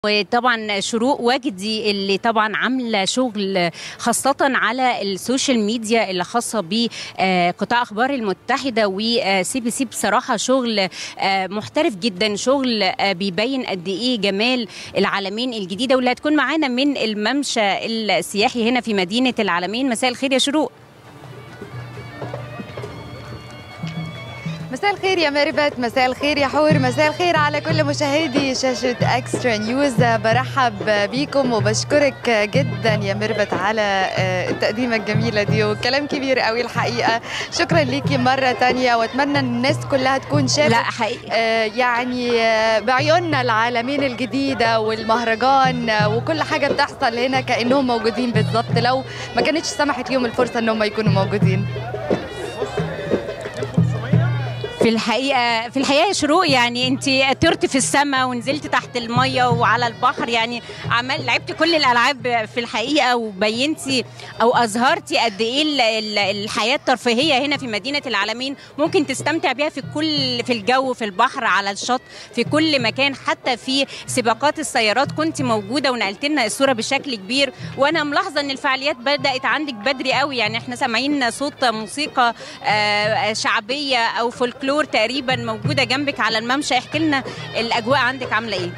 وطبعا شروق وجدي اللي طبعا عامله شغل خاصه على السوشيال ميديا اللي خاصه بقطاع اخبار المتحده وسي بي سي بصراحه شغل محترف جدا شغل بيبين قد ايه جمال العالمين الجديده واللي هتكون معانا من الممشى السياحي هنا في مدينه العالمين مساء الخير يا شروق مساء الخير يا ميربت مساء الخير يا حور مساء الخير على كل مشاهدي شاشة اكسترا نيوز برحب بيكم وبشكرك جدا يا ميربت على التقديمة الجميلة دي وكلام كبير قوي الحقيقة شكرا ليكي مرة تانية واتمنى ان الناس كلها تكون شافت لا حقيقي يعني بعيوننا العالمين الجديدة والمهرجان وكل حاجة بتحصل هنا كأنهم موجودين بالظبط لو ما كانتش سمحت ليهم الفرصة انهم يكونوا موجودين في الحقيقه في الحقيقه يا شروق يعني انت طرت في السماء ونزلت تحت الميه وعلى البحر يعني عمل لعبت كل الالعاب في الحقيقه وبينتي او اظهرتي قد ايه الحياه الترفيهيه هنا في مدينه العالمين ممكن تستمتع بيها في كل في الجو في البحر على الشط في كل مكان حتى في سباقات السيارات كنت موجوده ونقلت لنا الصوره بشكل كبير وانا ملاحظه ان الفعاليات بدات عندك بدري قوي يعني احنا سامعين صوت موسيقى شعبيه او فولكلور فلور تقريبا موجوده جنبك على الممشى احكي لنا الاجواء عندك عامله ايه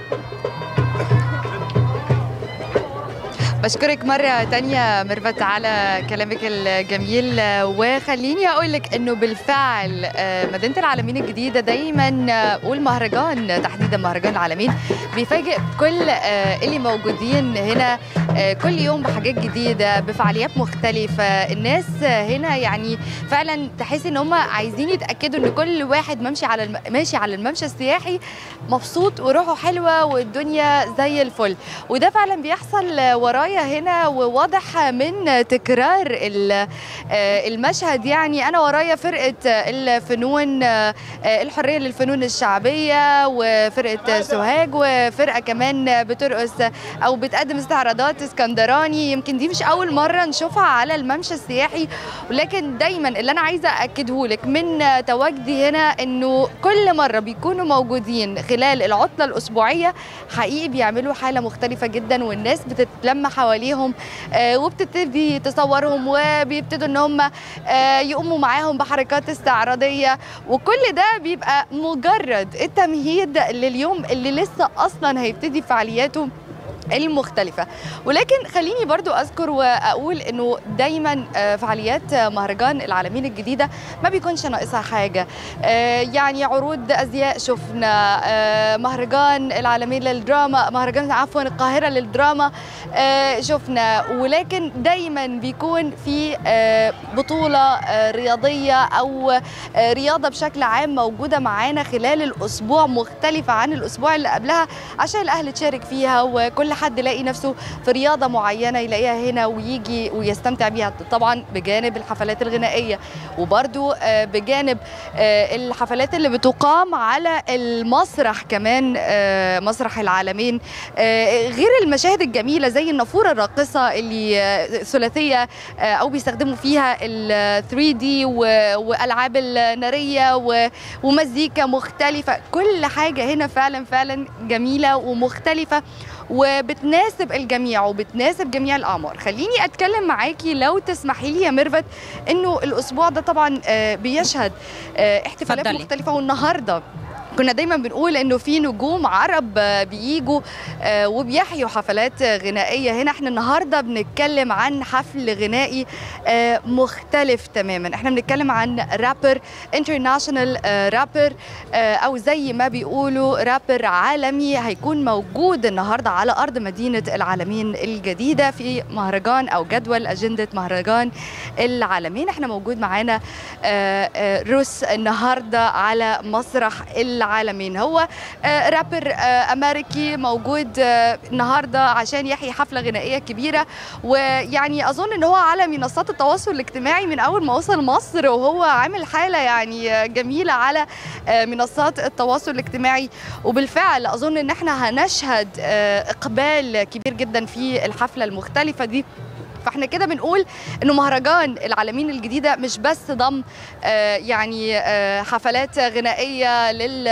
بشكرك مرة تانية ميرفت على كلامك الجميل وخليني أقول لك إنه بالفعل مدينة العالمين الجديدة دايما والمهرجان تحديدا مهرجان العالمين بيفاجئ كل اللي موجودين هنا كل يوم بحاجات جديدة بفعاليات مختلفة الناس هنا يعني فعلا تحس إن هم عايزين يتأكدوا إن كل واحد ماشي على الم... ماشي على الممشى السياحي مبسوط وروحه حلوة والدنيا زي الفل وده فعلا بيحصل ورايا هنا وواضح من تكرار المشهد يعني انا ورايا فرقه الفنون الحريه للفنون الشعبيه وفرقه سوهاج وفرقه كمان بترقص او بتقدم استعراضات اسكندراني يمكن دي مش اول مره نشوفها على الممشى السياحي ولكن دايما اللي انا عايزه اكده لك من تواجدي هنا انه كل مره بيكونوا موجودين خلال العطله الاسبوعيه حقيقي بيعملوا حاله مختلفه جدا والناس بتتلم حواليهم آه وبتبتدي تصورهم وبيبتدوا ان هم آه يقوموا معاهم بحركات استعراضيه وكل ده بيبقى مجرد التمهيد لليوم اللي لسه اصلا هيبتدي فعالياته المختلفة ولكن خليني برضو أذكر وأقول أنه دايما فعاليات مهرجان العالمين الجديدة ما بيكونش ناقصها حاجة يعني عروض أزياء شفنا مهرجان العالمين للدراما مهرجان عفوا القاهرة للدراما شفنا ولكن دايما بيكون في بطولة رياضية أو رياضة بشكل عام موجودة معانا خلال الأسبوع مختلفة عن الأسبوع اللي قبلها عشان الأهل تشارك فيها وكل حد يلاقي نفسه في رياضه معينه يلاقيها هنا ويجي ويستمتع بيها طبعا بجانب الحفلات الغنائيه وبرده بجانب الحفلات اللي بتقام على المسرح كمان مسرح العالمين غير المشاهد الجميله زي النافوره الراقصه اللي ثلاثيه او بيستخدموا فيها ال 3 دي والعاب الناريه ومزيكا مختلفه كل حاجه هنا فعلا فعلا جميله ومختلفه وبتناسب الجميع وبتناسب جميع الاعمار خليني اتكلم معاكي لو تسمحي لي يا ميرفت انه الاسبوع ده طبعا بيشهد احتفالات فضلي. مختلفه والنهارده كنا دايما بنقول انه في نجوم عرب بيجوا وبيحيوا حفلات غنائيه هنا احنا النهارده بنتكلم عن حفل غنائي مختلف تماما احنا بنتكلم عن رابر انترناشونال رابر او زي ما بيقولوا رابر عالمي هيكون موجود النهارده على ارض مدينه العالمين الجديده في مهرجان او جدول اجنده مهرجان العالمين احنا موجود معانا روس النهارده على مسرح العالمين هو رابر امريكي موجود النهارده عشان يحيي حفله غنائيه كبيره ويعني اظن ان هو على منصات التواصل الاجتماعي من اول ما وصل مصر وهو عامل حاله يعني جميله على منصات التواصل الاجتماعي وبالفعل اظن ان احنا هنشهد اقبال كبير جدا في الحفله المختلفه دي فاحنا كده بنقول انه مهرجان العالمين الجديده مش بس ضم آه، يعني آه، حفلات غنائيه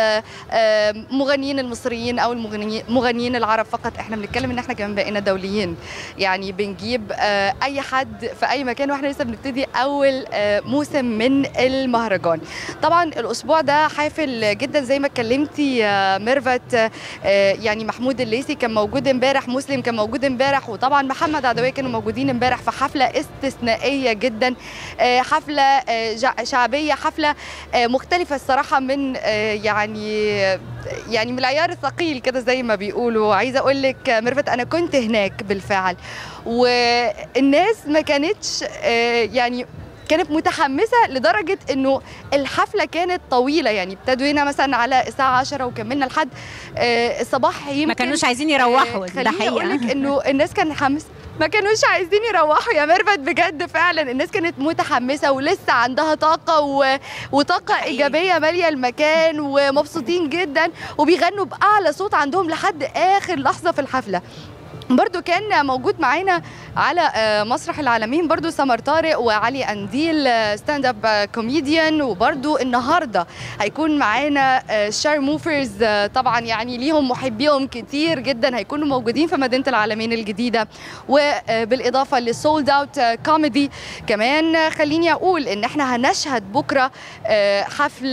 للمغنيين المصريين او المغنيين مغنيين العرب فقط احنا بنتكلم ان احنا كمان بقينا دوليين يعني بنجيب آه، اي حد في اي مكان واحنا لسه بنبتدي اول آه، موسم من المهرجان طبعا الاسبوع ده حافل جدا زي ما اتكلمتي يا ميرفت آه، يعني محمود الليثي كان موجود امبارح مسلم كان موجود امبارح وطبعا محمد عدويه كانوا موجودين امبارح في حفله استثنائيه جدا آه، حفله آه، جع- شعبيه حفله آه، مختلفه الصراحه من آه، يعني يعني من العيار الثقيل كده زي ما بيقولوا عايزه اقول لك آه، ميرفت انا كنت هناك بالفعل والناس ما كانتش آه، يعني كانت متحمسه لدرجه انه الحفله كانت طويله يعني ابتدوا هنا مثلا على الساعه 10 وكملنا لحد آه، الصباح يمكن ما كانوش عايزين يروحوا آه، ده خليني اقول لك حقيقه انه الناس كان حمس ما كانوش عايزين يروحوا يا ميرفت بجد فعلا الناس كانت متحمسه ولسه عندها طاقه و... وطاقه حقيقي. ايجابيه ماليه المكان ومبسوطين جدا وبيغنوا باعلى صوت عندهم لحد اخر لحظه في الحفله برضو كان موجود معانا على آه، مسرح العالمين برضو سمر طارق وعلي انديل آه، ستاند اب آه، كوميديان وبرضو النهارده هيكون معانا آه، شار موفرز آه، طبعا يعني ليهم محبيهم كتير جدا هيكونوا موجودين في مدينه العالمين الجديده وبالاضافه للسولد اوت كوميدي كمان آه، خليني اقول ان احنا هنشهد بكره آه، حفل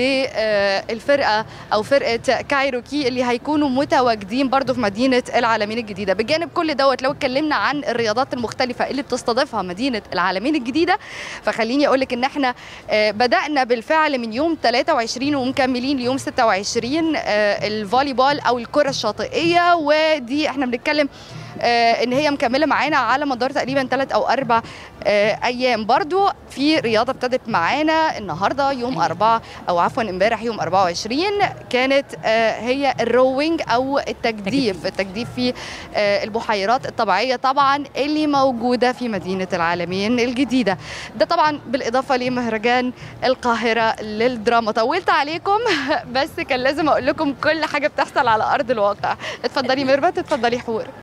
للفرقه او فرقه كايروكي اللي هيكونوا متواجدين برضو في مدينه العالمين الجديده بجانب كل دوت لو اتكلمنا عن الرياضات المختلفه اللي بتستضيفها مدينه العالمين الجديده فخليني اقول لك ان احنا آه، بدانا بالفعل من يوم 23 ومكملين ليوم 26 آه، الفولي بول او الكره الشاطئيه ودي احنا بنتكلم آه، ان هي مكمله معانا على مدار تقريبا ثلاث او اربع آه، ايام برضو في رياضه ابتدت معانا النهارده يوم أربعة او عفوا امبارح يوم 24 كانت آه، هي الروينج او التجديف التجديف في آه، البحيرات الطبيعيه طبعا اللي موجوده في مدينه العالمين الجديده ده طبعا بالاضافه لمهرجان القاهره للدراما طولت عليكم بس كان لازم اقول لكم كل حاجه بتحصل على ارض الواقع اتفضلي ميرفت اتفضلي حور